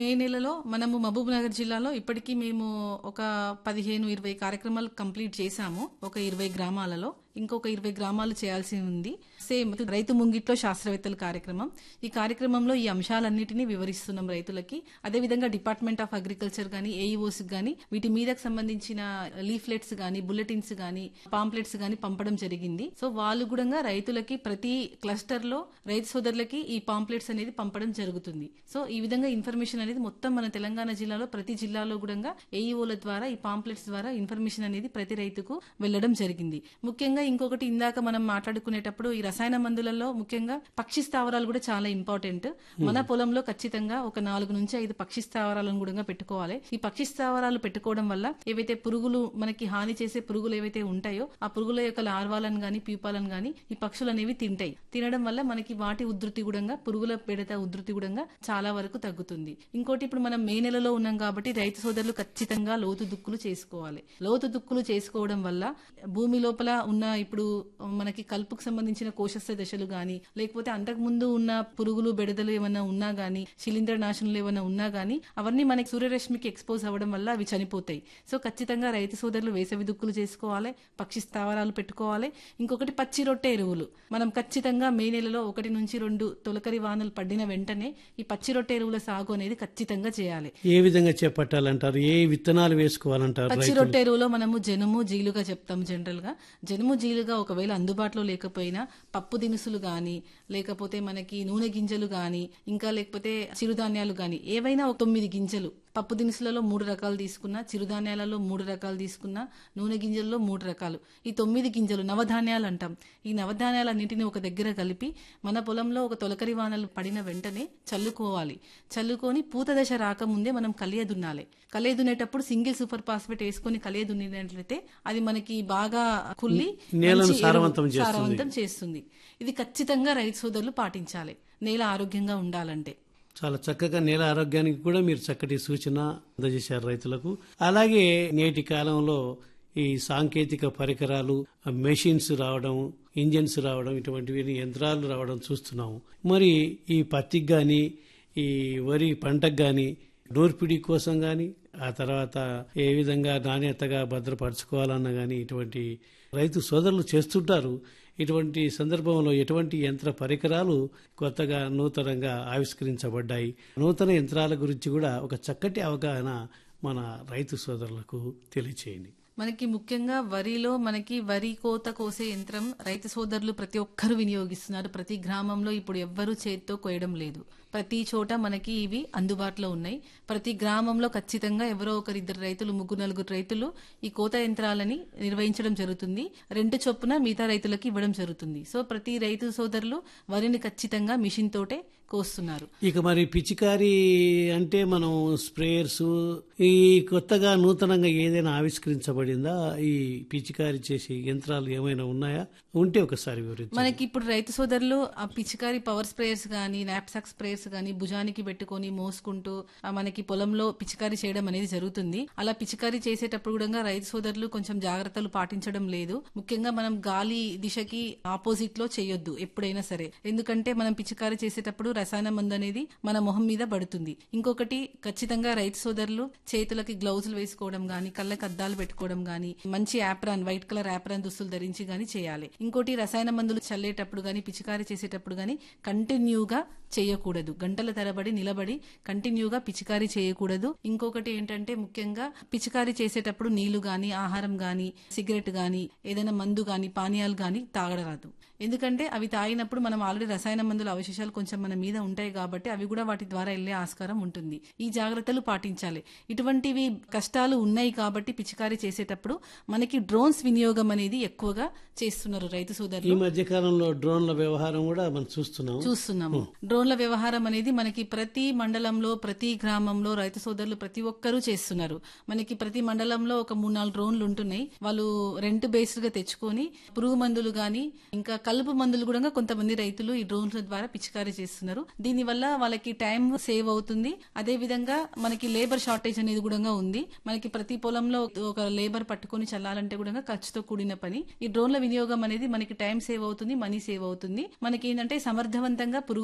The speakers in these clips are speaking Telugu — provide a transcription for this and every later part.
మే నెలలో మనము మహబూబ్ నగర్ జిల్లాలో ఇప్పటికీ మేము ఒక పదిహేను ఇరవై కార్యక్రమాలు కంప్లీట్ చేశాము ఒక ఇరవై గ్రామాలలో ఇంకొక ఇరవై గ్రామాలు చేయాల్సి ఉంది సేమ్ రైతు ముంగిట్లో శాస్త్రవేత్తల కార్యక్రమం ఈ కార్యక్రమంలో ఈ అంశాలన్నిటినీ వివరిస్తున్నాం రైతులకి అదేవిధంగా డిపార్ట్మెంట్ ఆఫ్ అగ్రికల్చర్ కానీ ఏఈఓస్ కానీ వీటి మీదకు సంబంధించిన లీఫ్లెట్స్ కానీ బుల్లెటిన్స్ కానీ పాంప్లెట్స్ కానీ పంపడం జరిగింది సో వాళ్ళు కూడా రైతులకి ప్రతి క్లస్టర్ లో రైతు సోదరులకి ఈ పాంప్లెట్స్ అనేది పంపడం జరుగుతుంది సో ఈ విధంగా ఇన్ఫర్మేషన్ అనేది మొత్తం మన తెలంగాణ జిల్లాలో ప్రతి జిల్లాలో కూడా ఏఈఓల ద్వారా ఈ పాంప్లెట్స్ ద్వారా ఇన్ఫర్మేషన్ అనేది ప్రతి రైతుకు వెళ్లడం జరిగింది ముఖ్యంగా ఇంకొకటి ఇందాక మనం మాట్లాడుకునేటప్పుడు ఈ రసాయన మందులలో ముఖ్యంగా పక్షి స్థావరాలు కూడా చాలా ఇంపార్టెంట్ మన పొలంలో ఖచ్చితంగా ఒక నాలుగు నుంచి ఐదు పక్షి స్థావరాలను కూడా పెట్టుకోవాలి ఈ పక్షి స్థావరాలు పెట్టుకోవడం వల్ల ఏవైతే పురుగులు మనకి హాని చేసే పురుగులు ఏవైతే ఉంటాయో ఆ పురుగుల యొక్క లార్వాలను గాని ప్యూపాలను గాని ఈ పక్షులు అనేవి తింటాయి తినడం వల్ల మనకి వాటి ఉధృతి కూడా పురుగుల పెడత ఉధృతి కూడా చాలా వరకు తగ్గుతుంది ఇంకోటి ఇప్పుడు మనం మే నెలలో ఉన్నాం కాబట్టి రైతు సోదరులు ఖచ్చితంగా లోతు దుక్కులు చేసుకోవాలి లోతు దుక్కులు చేసుకోవడం వల్ల భూమి లోపల ఉన్న ఇప్పుడు మనకి కలుపుకు సంబంధించిన కోశస్థ దశలు గాని లేకపోతే అంతకుముందు ఉన్న పురుగులు బెడదలు ఏమన్నా ఉన్నా గానీ శిలీంద్ర నాశనలు ఏమన్నా ఉన్నా గానీ అవన్నీ మనకి సూర్యరశ్మికి ఎక్స్పోజ్ అవ్వడం వల్ల అవి చనిపోతాయి సో ఖచ్చితంగా రైతు సోదరులు వేసవి దుక్కులు చేసుకోవాలి పక్షి స్థావరాలు పెట్టుకోవాలి ఇంకొకటి పచ్చి రొట్టె ఎరువులు మనం ఖచ్చితంగా మే నెలలో ఒకటి నుంచి రెండు తొలకరి వానలు పడిన వెంటనే ఈ పచ్చి రొట్టె ఎరువుల సాగు అనేది ఖచ్చితంగా చేయాలి ఏ విధంగా చేపట్టాలంటారు ఏ విత్తనాలు వేసుకోవాలంటారు పచ్చి రైతులు? రొట్టె ఎరువులో మనము జనుము జీలుగా చెప్తాం జనరల్ గా జనుము జీలుగా ఒకవేళ అందుబాటులో లేకపోయినా పప్పు దినుసులు గాని లేకపోతే మనకి నూనె గింజలు గాని ఇంకా లేకపోతే చిరుధాన్యాలు గాని ఏవైనా ఒక తొమ్మిది గింజలు పప్పు దినుసులలో మూడు రకాలు తీసుకున్నా చిరుధాన్యాలలో మూడు రకాలు తీసుకున్నా నూనె గింజల్లో మూడు రకాలు ఈ తొమ్మిది గింజలు నవధాన్యాలు అంటాం ఈ నవధాన్యాలన్నింటినీ ఒక దగ్గర కలిపి మన పొలంలో ఒక తొలకరి వానలు పడిన వెంటనే చల్లుకోవాలి చల్లుకొని పూత దశ రాకముందే మనం కలియ దున్నాలి కలియ దున్నేటప్పుడు సింగిల్ సూపర్ ఫాస్ఫేట్ వేసుకొని కలియ దున్నినట్లయితే అది మనకి బాగా కుళ్ళి నేలను మంచి ఎరువు- సారవంతం చేస్తుంది. సారవంతం చేస్తుంది ఇది ఖచ్చితంగా రైతు సోదరులు పాటించాలి నేల ఆరోగ్యంగా ఉండాలంటే చాలా చక్కగా నేల ఆరోగ్యానికి కూడా మీరు చక్కటి సూచన అందజేశారు రైతులకు అలాగే నేటి కాలంలో ఈ సాంకేతిక పరికరాలు మెషిన్స్ రావడం ఇంజన్స్ రావడం ఇటువంటివి యంత్రాలు రావడం చూస్తున్నాము మరి ఈ పత్తికి కానీ ఈ వరి పంటకు కానీ నూర్పిడి కోసం కానీ ఆ తర్వాత ఏ విధంగా నాణ్యతగా భద్రపరచుకోవాలన్నా కానీ ఇటువంటి రైతు సోదరులు చేస్తుంటారు ఇటువంటి సందర్భంలో ఎటువంటి యంత్ర పరికరాలు కొత్తగా నూతనంగా ఆవిష్కరించబడ్డాయి నూతన యంత్రాల గురించి కూడా ఒక చక్కటి అవగాహన మన రైతు సోదరులకు తెలియచేయండి మనకి ముఖ్యంగా వరిలో మనకి వరి కోత కోసే యంత్రం రైతు సోదరులు ప్రతి ఒక్కరు వినియోగిస్తున్నారు ప్రతి గ్రామంలో ఇప్పుడు ఎవ్వరూ చేత్తో కోయడం లేదు ప్రతి చోట మనకి ఇవి అందుబాటులో ఉన్నాయి ప్రతి గ్రామంలో ఖచ్చితంగా ఎవరో ఒకరిద్దరు రైతులు ముగ్గురు నలుగురు రైతులు ఈ కోత యంత్రాలని నిర్వహించడం జరుగుతుంది రెండు చొప్పున మిగతా రైతులకు ఇవ్వడం జరుగుతుంది సో ప్రతి రైతు సోదరులు వరిని ఖచ్చితంగా మిషన్ తోటే కోస్తున్నారు ఇక మరి పిచికారి అంటే మనం స్ప్రేయర్స్ ఈ కొత్తగా నూతనంగా ఏదైనా ఆవిష్కరించబడిందా ఈ పిచికారి చేసే యంత్రాలు ఏమైనా ఉన్నాయా ఉంటే ఒకసారి వివరించండి మనకి ఇప్పుడు రైతు సోదరులు ఆ పిచికారి పవర్ స్ప్రేయర్స్ గానీ నాప్సాక్ స్ప్రేయర్స్ గానీ భుజానికి పెట్టుకొని మోసుకుంటూ ఆ మనకి పొలంలో పిచికారి చేయడం అనేది జరుగుతుంది అలా పిచికారి చేసేటప్పుడు కూడా రైతు సోదరులు కొంచెం జాగ్రత్తలు పాటించడం లేదు ముఖ్యంగా మనం గాలి దిశకి ఆపోజిట్ లో చేయొద్దు ఎప్పుడైనా సరే ఎందుకంటే మనం పిచికారి చేసేటప్పుడు రసాయన మందు అనేది మన మొహం మీద పడుతుంది ఇంకొకటి ఖచ్చితంగా రైతు సోదరులు చేతులకి గ్లౌజులు వేసుకోవడం గానీ కళ్ళకి అద్దాలు పెట్టుకోవడం గానీ మంచి యాప్రాన్ వైట్ కలర్ యాప్రాన్ దుస్తులు ధరించి గానీ చేయాలి ఇంకోటి రసాయన మందులు చల్లేటప్పుడు గానీ పిచికారి చేసేటప్పుడు గానీ కంటిన్యూగా చేయకూడదు గంటల తరబడి నిలబడి కంటిన్యూగా పిచికారి చేయకూడదు ఇంకొకటి ఏంటంటే ముఖ్యంగా పిచికారి చేసేటప్పుడు నీళ్లు గాని ఆహారం గాని సిగరెట్ గాని ఏదైనా మందు గాని పానీయాలు గాని తాగడరాదు ఎందుకంటే అవి తాగినప్పుడు మనం ఆల్రెడీ రసాయన మందుల అవశేషాలు కొంచెం మన మీద ఉంటాయి కాబట్టి అవి కూడా వాటి ద్వారా వెళ్లే ఆస్కారం ఉంటుంది ఈ జాగ్రత్తలు పాటించాలి ఇటువంటివి కష్టాలు ఉన్నాయి కాబట్టి పిచికారి చేసేటప్పుడు మనకి డ్రోన్స్ వినియోగం అనేది ఎక్కువగా చేస్తున్నారు రైతు ఈ సోదరులు మధ్య కాలంలో డ్రోన్ల వ్యవహారం కూడా మనం చూస్తున్నాం చూస్తున్నాము డ్రోన్ల వ్యవహారం అనేది మనకి ప్రతి మండలంలో ప్రతి గ్రామంలో రైతు సోదరులు ప్రతి ఒక్కరూ చేస్తున్నారు మనకి ప్రతి మండలంలో ఒక మూడు నాలుగు డ్రోన్లు ఉంటున్నాయి వాళ్ళు రెంట్ బేస్డ్ గా తెచ్చుకొని పురుగు మందులు గాని ఇంకా కలుపు మందులు కూడా కొంతమంది రైతులు ఈ డ్రోన్ల ద్వారా పిచికారీ చేస్తున్నారు దీని వల్ల వాళ్ళకి టైం సేవ్ అవుతుంది అదే విధంగా మనకి లేబర్ షార్టేజ్ అనేది కూడా ఉంది మనకి ప్రతి పొలంలో ఒక లేబర్ పట్టుకొని చల్లాలంటే కూడా ఖర్చుతో కూడిన పని ఈ డ్రోన్ల వినియోగం అనేది మనకి టైం సేవ్ అవుతుంది మనీ సేవ్ అవుతుంది మనకి ఏంటంటే సమర్థవంతంగా పురుగు మందు అనేది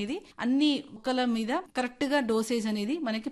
అనేది అన్ని మొక్కల మీద కరెక్ట్ గా డోసేజ్ అనేది మనకి